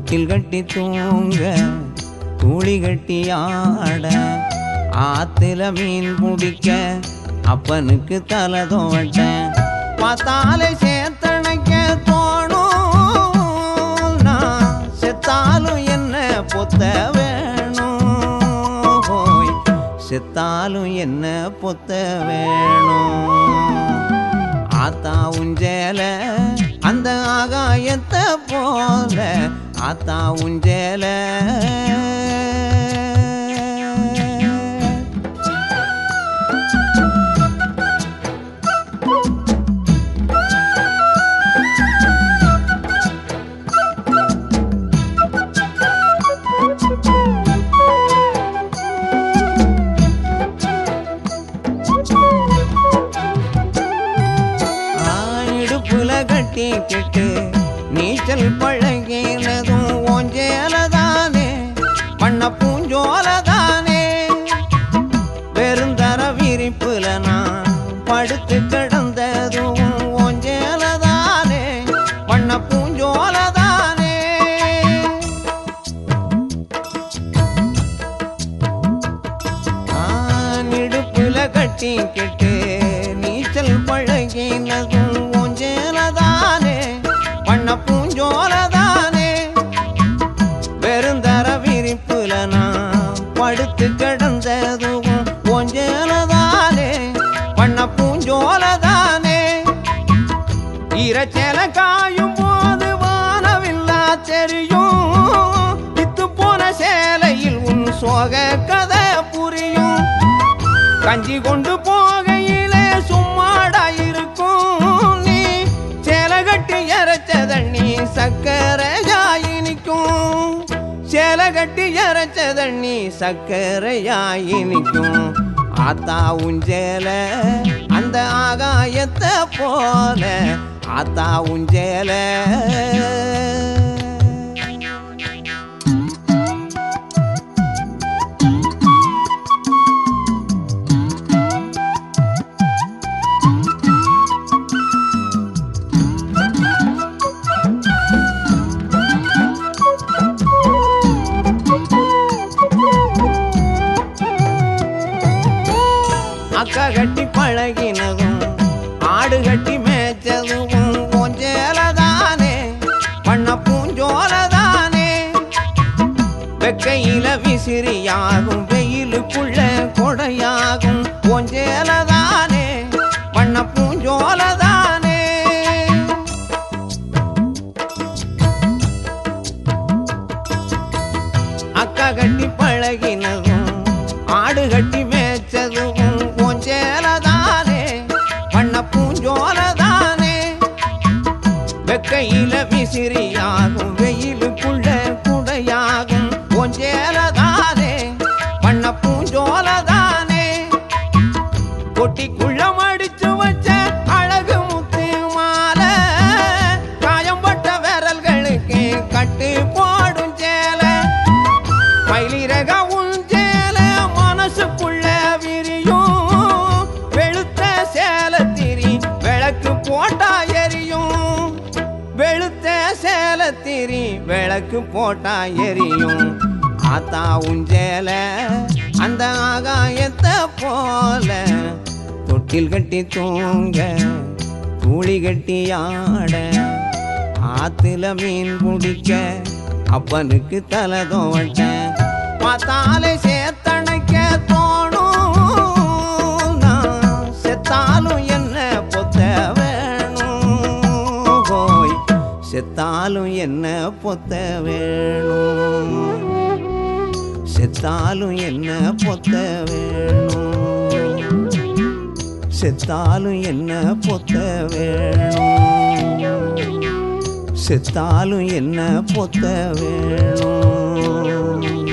தொட்டில் கட்டி தூங்க தூளி கட்டி ஆட ஆத்துல மீன் பிடிக்க அப்பனுக்கு தலை தோட்ட பார்த்தாலே சேத்தனைக்க தோணும் நான் செத்தாலும் என்ன பொத்த வேணும் போய் செத்தாலும் என்ன பொத்த வேணும் ஆத்தா உஞ்சேல அந்த ஆகாயத்தை போல ஆத்தா உஞ்சேல இடுப்புல கட்டிக்கிட்டு நீச்சல் பழகினதும் ஓஞ்சேலதானே பண்ண பூஞ்சோலதானே வெறுந்தர விரிப்புல நான் படுத்து கிடந்ததும் ஓஞ்சேலதானே பண்ண பூஞ்சோலதானே இடுப்புல கட்டிக்கிட்டு நீச்சல் பழகினதும் ஊஞ்சேலதானே பண்ண பூஞ்சோலதானே வெறுந்தர விரிப்புல நான் படுத்து கிடந்ததும் ஊஞ்சேலதானே பண்ண பூஞ்சோலதானே ஈரச்சேல காயும் போது வானவில்லா தெரியும் வித்து போன சேலையில் உன் சோக கதை புரியும் கஞ்சி கொண்டு போகையிலே சும்மாடா இருக்கும் நீ சேலை கட்டி இறைச்ச தண்ணி சக்கரையாயி நிற்கும் சேலை கட்டி இறைச்ச தண்ணி சக்கரையாயி நிற்கும் ஆத்தா உஞ்சேல அந்த ஆகாயத்தை போல ஆத்தா உஞ்சேல அக்கா கட்டி பழகினதும் ஆடு கட்டி மேய்ச்சதும் கொஞ்சேலதானே பண்ண பூஞ்சோலதானே வெக்கையில விசிறியாகும் வெயிலுக்குள்ள கொடையாகும் கொஞ்சேலதானே பண்ண பூஞ்சோலதானே அக்கா கட்டி பழகினதும் ஆடு கட்டி மேய்ச்சதும் கொஞ்சேலதானே பண்ண பூஞ்சோலதானே வெக்கையில விசிறியாகும் வெயிலுக்குள்ள குடையாகும் கொஞ்சேலதானே பண்ண பூஞ்சோலதானே கொட்டிக்குள்ள மடிச்சு வச்ச அழகு முத்து மாலை காயம்பட்ட விரல்களுக்கு கட்டு போடும் சேலை மயிலிறக உஞ்சேல மனசுக்குள்ள விரியும் வெளுத்த சேலத்திரி விளக்கு போட்டா எரியும் வெளுத்த சேலத்திரி விளக்கு போட்டா எரியும் ஆத்தா உஞ்சேல அந்த ஆகாயத்தை போல தொட்டில் கட்டி தூங்க தூளி கட்டி ஆட ஆத்துல மீன் பிடிக்க அப்பனுக்கு தலை தோட்ட பார்த்தாலே சேத்தணைக்க தோணும் நான் செத்தாலும் என்ன பொத்த வேணும் போய் செத்தாலும் என்ன பொத்த வேணும் செத்தாலும் என்ன பொத்த வேணும் செத்தாலும் என்ன பொத்த வேணும் செத்தாலும் என்ன பொத்த வேணும்